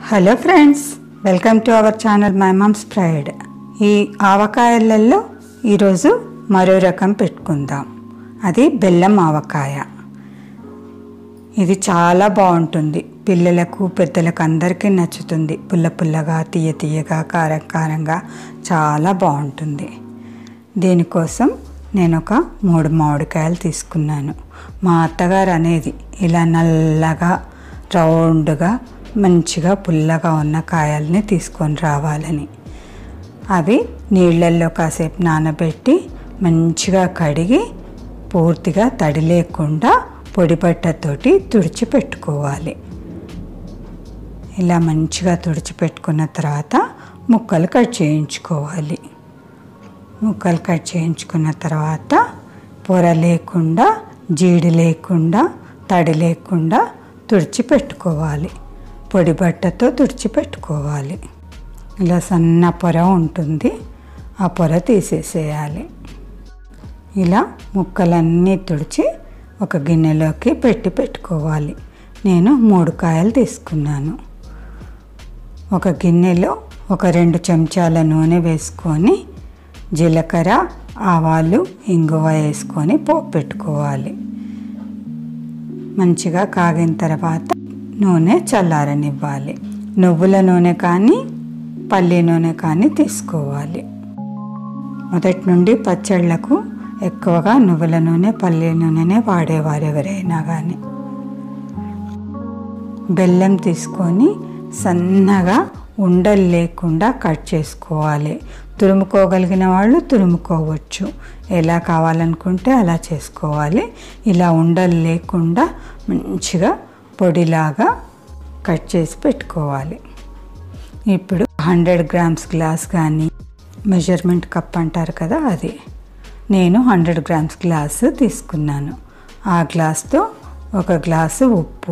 hello friends welcome to our channel my mom's pride ఈ ఆవకాయలలో ఈరోజు మరో రకం పెట్టుకుందాం అది బెల్లం ఆవకాయ ఇది చాలా బాగుంటుంది పిల్లలకు పెద్దలకు అందరికీ నచ్చుతుంది పుల్ల పుల్లగా తీయ తీయగా కారం కారంగా చాలా బాగుంటుంది దీనికోసం నేను ఒక మూడు మామిడికాయలు తీసుకున్నాను మా అత్తగారు అనేది ఇలా నల్లగా రౌండ్గా మంచిగా పుల్లగా ఉన్న కాయల్ని తీసుకొని రావాలని అవి నీళ్ళల్లో కాసేపు నానబెట్టి మంచిగా కడిగి పూర్తిగా తడి లేకుండా పొడిపట్టతోటి తుడిచి పెట్టుకోవాలి ఇలా మంచిగా తుడిచిపెట్టుకున్న తర్వాత ముక్కలు కట్ చేయించుకోవాలి ముక్కలు కట్ చేయించుకున్న తర్వాత పొర లేకుండా జీడి లేకుండా తడి లేకుండా తుడిచిపెట్టుకోవాలి పొడి బట్టతో తుడిచిపెట్టుకోవాలి ఇలా సన్న పొర ఉంటుంది ఆ పొర తీసేసేయాలి ఇలా ముక్కలన్నీ తుడిచి ఒక గిన్నెలోకి పెట్టి పెట్టుకోవాలి నేను మూడు కాయలు తీసుకున్నాను ఒక గిన్నెలో ఒక రెండు చెంచాల నూనె వేసుకొని జీలకర్ర ఆవాలు ఇంగువ వేసుకొని పోపు పెట్టుకోవాలి మంచిగా కాగిన తర్వాత నూనె చల్లారనివ్వాలి నువ్వుల నూనె కానీ పల్లి నూనె కానీ తీసుకోవాలి మొదటి నుండి పచ్చళ్ళకు ఎక్కువగా నువ్వుల నూనె పల్లి నూనెనే వాడేవారు ఎవరైనా కానీ బెల్లం తీసుకొని సన్నగా ఉండలు లేకుండా కట్ చేసుకోవాలి తురుముకోగలిగిన వాళ్ళు తురుముకోవచ్చు ఎలా కావాలనుకుంటే అలా చేసుకోవాలి ఇలా ఉండలు లేకుండా మంచిగా పొడిలాగా కట్ చేసి పెట్టుకోవాలి ఇప్పుడు హండ్రెడ్ గ్రామ్స్ గ్లాస్ కానీ మెజర్మెంట్ కప్ అంటారు కదా అది నేను హండ్రెడ్ గ్రామ్స్ గ్లాస్ తీసుకున్నాను ఆ గ్లాస్తో ఒక గ్లాసు ఉప్పు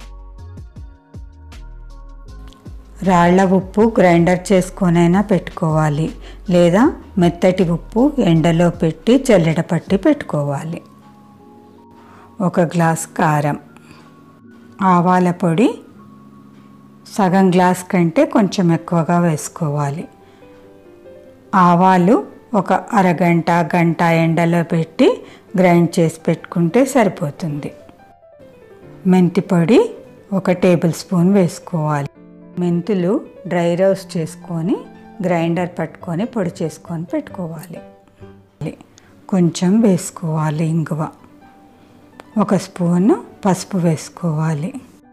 రాళ్ల ఉప్పు గ్రైండర్ చేసుకొనైనా పెట్టుకోవాలి లేదా మెత్తటి ఉప్పు ఎండలో పెట్టి జల్లెడ పట్టి పెట్టుకోవాలి ఒక గ్లాస్ కారం ఆవాల పొడి సగం గ్లాస్ కంటే కొంచెం ఎక్కువగా వేసుకోవాలి ఆవాలు ఒక అరగంట గంట ఎండలో పెట్టి గ్రైండ్ చేసి పెట్టుకుంటే సరిపోతుంది మెంతి పొడి ఒక టేబుల్ స్పూన్ వేసుకోవాలి మెంతులు డ్రై రోస్ట్ చేసుకొని గ్రైండర్ పట్టుకొని పొడి చేసుకొని పెట్టుకోవాలి కొంచెం వేసుకోవాలి ఇంగువ ఒక స్పూన్ పసుపు వేసుకోవాలి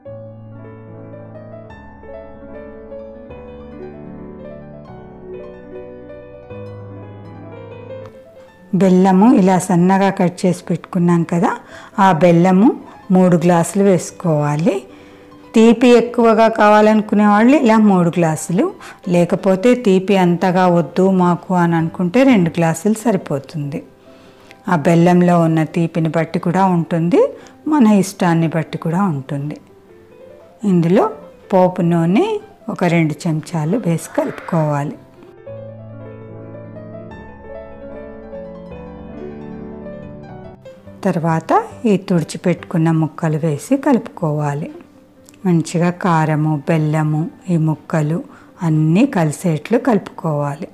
బెల్లము ఇలా సన్నగా కట్ చేసి పెట్టుకున్నాం కదా ఆ బెల్లము మూడు గ్లాసులు వేసుకోవాలి తీపి ఎక్కువగా కావాలనుకునే వాళ్ళు ఇలా మూడు గ్లాసులు లేకపోతే తీపి అంతగా వద్దు మాకు అని అనుకుంటే రెండు గ్లాసులు సరిపోతుంది ఆ బెల్లంలో ఉన్న తీపిని బట్టి కూడా ఉంటుంది మన ఇష్టాన్ని బట్టి కూడా ఉంటుంది ఇందులో పోపు నూనె ఒక రెండు చెంచాలు వేసి కలుపుకోవాలి తర్వాత ఈ తుడిచిపెట్టుకున్న ముక్కలు వేసి కలుపుకోవాలి మంచిగా కారము బెల్లము ఈ ముక్కలు అన్నీ కలిసేట్లు కలుపుకోవాలి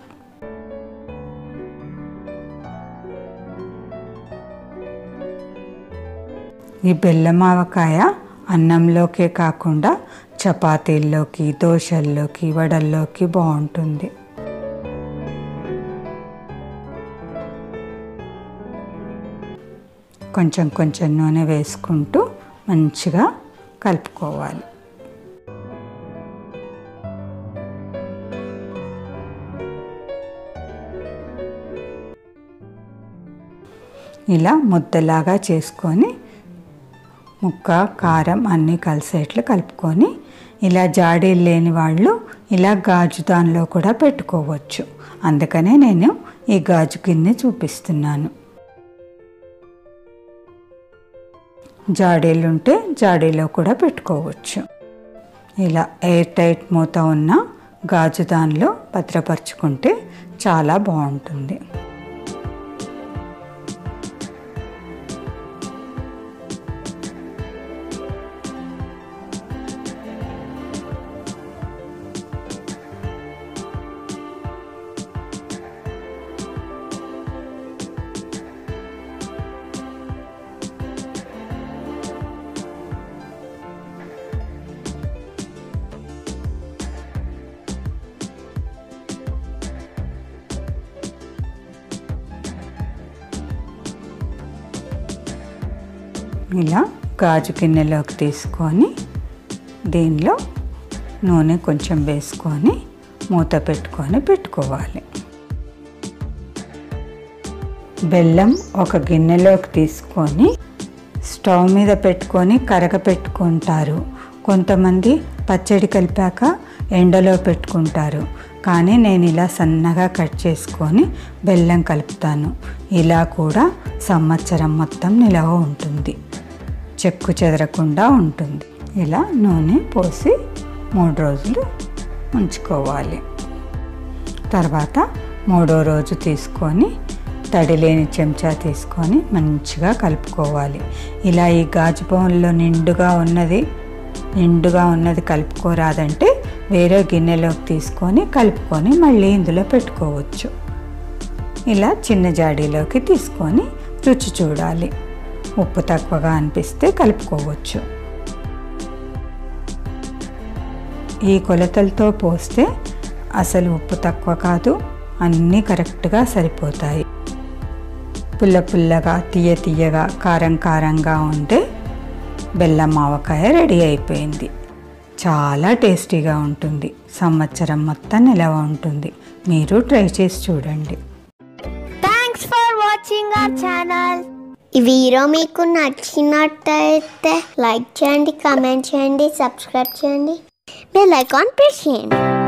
ఈ బెల్లం ఆవకాయ అన్నంలోకే కాకుండా చపాతీల్లోకి దోశల్లోకి వడల్లోకి బాగుంటుంది కొంచెం కొంచెం నూనె వేసుకుంటూ మంచిగా కలుపుకోవాలి ఇలా ముద్దలాగా చేసుకొని ముక్క కారం అన్నీ కలిసేట్లు కలుపుకొని ఇలా జాడీలు లేని వాళ్ళు ఇలా గాజు దానిలో కూడా పెట్టుకోవచ్చు అందుకనే నేను ఈ గాజు గిన్నె చూపిస్తున్నాను జాడీలు ఉంటే జాడీలో కూడా పెట్టుకోవచ్చు ఇలా ఎయిర్ టైట్ మూత ఉన్న గాజు దానిలో భద్రపరుచుకుంటే చాలా బాగుంటుంది ఇలా గాజు గిన్నెలోకి తీసుకొని దీనిలో నూనె కొంచెం వేసుకొని మూత పెట్టుకొని పెట్టుకోవాలి బెల్లం ఒక గిన్నెలోకి తీసుకొని స్టవ్ మీద పెట్టుకొని కరగ పెట్టుకుంటారు కొంతమంది పచ్చడి కలిపాక ఎండలో పెట్టుకుంటారు కానీ నేను ఇలా సన్నగా కట్ చేసుకొని బెల్లం కలుపుతాను ఇలా కూడా సంవత్సరం మొత్తం నిలవ ఉంటుంది చెక్కు చెదరకుండా ఉంటుంది ఇలా నూనె పోసి మూడు రోజులు ఉంచుకోవాలి తర్వాత మూడో రోజు తీసుకొని తడి లేని చెంచా తీసుకొని మంచిగా కలుపుకోవాలి ఇలా ఈ గాజు బౌన్లో నిండుగా ఉన్నది నిండుగా ఉన్నది కలుపుకోరాదంటే వేరే గిన్నెలోకి తీసుకొని కలుపుకొని మళ్ళీ ఇందులో పెట్టుకోవచ్చు ఇలా చిన్న జాడీలోకి తీసుకొని రుచి చూడాలి ఉప్పు తక్కువగా అనిపిస్తే కలుపుకోవచ్చు ఈ కొలతలతో పోస్తే అసలు ఉప్పు తక్కువ కాదు అన్నీ కరెక్ట్గా సరిపోతాయి పుల్ల పుల్లగా తీయ తీయగా కారం కారంగా ఉంటే బెల్లం ఆవకాయ రెడీ అయిపోయింది చాలా టేస్టీగా ఉంటుంది సంవత్సరం మొత్తం నిలవ ఉంటుంది మీరు ట్రై చేసి చూడండి thanks for watching our channel ఈ వీడియో మీకు నచ్చినట్టయితే లైక్ చేయండి కామెంట్ చేయండి సబ్స్క్రైబ్ చేయండి బెల్ ఐకాన్ ప్రెస్ చేయండి